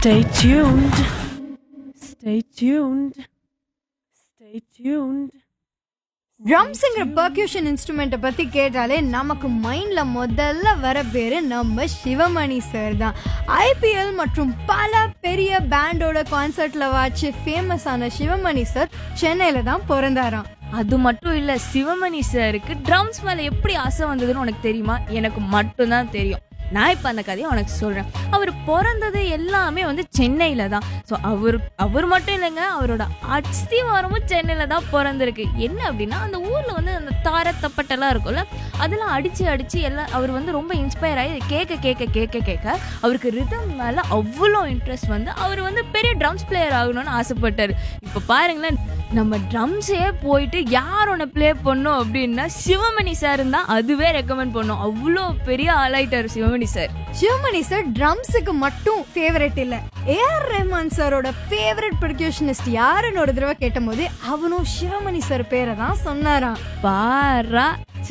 Stay tuned. Stay tuned. Stay tuned. ட்ரம்ஸுங்கிற percussion இன்ஸ்ட்ருமெண்ட்டை பற்றி கேட்டாலே நமக்கு மைண்டில் முதல்ல வர பேர் நம்ம சிவமணி சார் தான் ஐபிஎல் மற்றும் பல பெரிய பேண்டோட கான்சர்ட்டில் வாச்சு ஃபேமஸ் ஆன சிவமணி சார் சென்னையில் தான் பிறந்தாராம் அது மட்டும் இல்ல சிவமணி சாருக்கு ட்ரம்ஸ் மேல எப்படி ஆசை வந்ததுன்னு உனக்கு தெரியுமா எனக்கு மட்டும்தான் தெரியும் நான் இப்ப அந்த கதையை உனக்கு சொல்றேன் அவர் பிறந்தது எல்லாமே வந்து சென்னையில தான் ஸோ அவர் அவர் மட்டும் இல்லைங்க அவரோட அஸ்திவாரமும் சென்னையில தான் பிறந்திருக்கு என்ன அப்படின்னா அந்த ஊர்ல வந்து அந்த தார தப்பட்டெல்லாம் இருக்கும்ல அதெல்லாம் அடிச்சு அடிச்சு எல்லாம் அவர் வந்து ரொம்ப இன்ஸ்பயர் ஆகி அதை கேட்க கேட்க கேட்க கேட்க அவருக்கு ரிதம் மேல அவ்வளோ இன்ட்ரெஸ்ட் வந்து அவர் வந்து பெரிய ட்ரம்ஸ் பிளேயர் ஆகணும்னு ஆசைப்பட்டாரு இப்போ பாருங்களேன் நம்ம ட்ரம்ஸே போயிட்டு யார் ஒன்று ப்ளே பண்ணோம் அப்படின்னா சிவமணி சார் தான் அதுவே ரெக்கமெண்ட் பண்ணோம் அவ்வளோ பெரிய ஆளாயிட்டார் சிவமணி சார் சிவமணி சார் ட்ரம்ஸுக்கு மட்டும் ஃபேவரட் இல்லை ஏஆர் ரஹ்மான் சாரோட ஃபேவரட் பர்க்யூஷனிஸ்ட் யாருன்னு ஒரு தடவை கேட்டபோது அவனும் சிவமணி சார் பேரை தான் சொன்னாராம் பாரா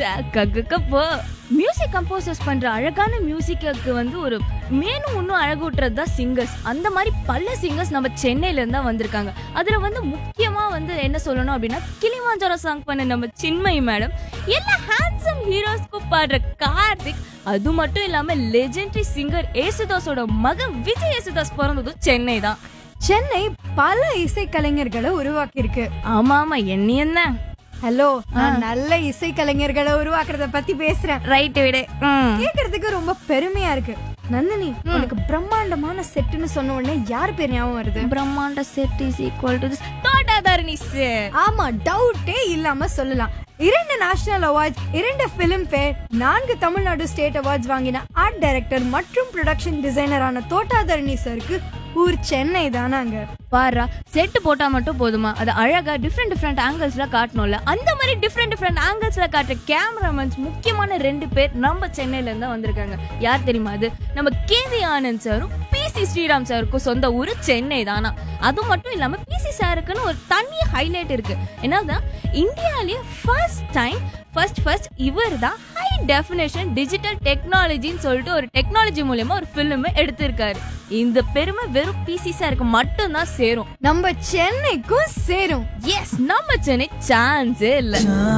கக்கப்போ மியூசிக் கம்போசர்ஸ் பண்ற அழகான மியூசிக்கு வந்து ஒரு மேலும் இன்னும் அழகூட்டுறது தான் சிங்கர்ஸ் அந்த மாதிரி பல சிங்கர்ஸ் நம்ம சென்னையில இருந்தா வந்திருக்காங்க அதுல வந்து முக்கியமா வந்து என்ன சொல்லணும் அப்படின்னா கிளிமாஞ்சாரோ சாங் பண்ண நம்ம சின்மயி மேடம் எல்லா ஹேண்ட்ஸம் ஹீரோஸ்க்கும் பாடுற கார்த்திக் அது மட்டும் இல்லாம லெஜெண்டரி சிங்கர் ஏசுதாஸோட மகன் விஜய் ஏசுதாஸ் பிறந்ததும் சென்னை தான் சென்னை பல இசைக்கலைஞர்களை உருவாக்கியிருக்கு ஆமா ஆமா என்ன என்ன ஹலோ நான் நல்ல இசைக்கலைஞர்களை உருவாக்குறத பத்தி பேசுறேன் ரைட்டு விடு ம் கேக்குறதுக்கு ரொம்ப பெருமையா இருக்கு நந்தினி உனக்கு பிரம்மாண்டமான செட்டுன்னு சொன்ன உடனே யார் பேர் ஞாபகம் வருது பிரம்மாண்ட set is equal to this Thotta Tharani sir ஆமா டவுட்டே இல்லாம சொல்லலாம் இரண்டு நேஷனல் அவார்ட்ஸ் இரண்டு பிலிம் ஃபேர் நான்கு தமிழ்நாடு ஸ்டேட் அவார்ட்ஸ் வாங்கின ஆர்ட் டைரக்டர் மற்றும் ப்ரொடக்ஷன் டிசைனரான தோட்டாதரணி சருக்கு ஊர் சென்னை தானாங்க பாரா செட் போட்டா மட்டும் போதுமா அது அழகா டிஃப்ரெண்ட் டிஃப்ரெண்ட் ஆங்கிள்ஸ்ல காட்டணும்ல அந்த மாதிரி டிஃப்ரெண்ட் டிஃப்ரெண்ட் ஆங்கிள்ஸ்ல காட்டுற கேமராமேன்ஸ் முக்கியமான ரெண்டு பேர் நம்ம சென்னையில இருந்தா வந்திருக்காங்க யார் தெரியுமா அது நம்ம கேவி ஆனந்த் சாரும் பிசி ஸ்ரீராம் சாருக்கும் சொந்த ஊரு சென்னை தானா அது மட்டும் இல்லாம பிசி சாருக்குன்னு ஒரு தனி ஹைலைட் இருக்கு என்னதான் இந்தியாலேயே ஃபர்ஸ்ட் டைம் ஃபர்ஸ்ட் ஃபர்ஸ்ட் இவர் தான் ஹை டெஃபினேஷன் டிஜிட்டல் டெக்னாலஜின்னு சொல்லிட்டு ஒரு டெக்னாலஜி மூலியமா ஒரு ஃபிலிம் எடுத்திருக்காரு இந்த பெருமை வெறும் பிசி சாருக்கு மட்டும்தான் சேரும் நம்ம சென்னைக்கும் சேரும் எஸ் நம்ம சென்னை சான்ஸே இல்லை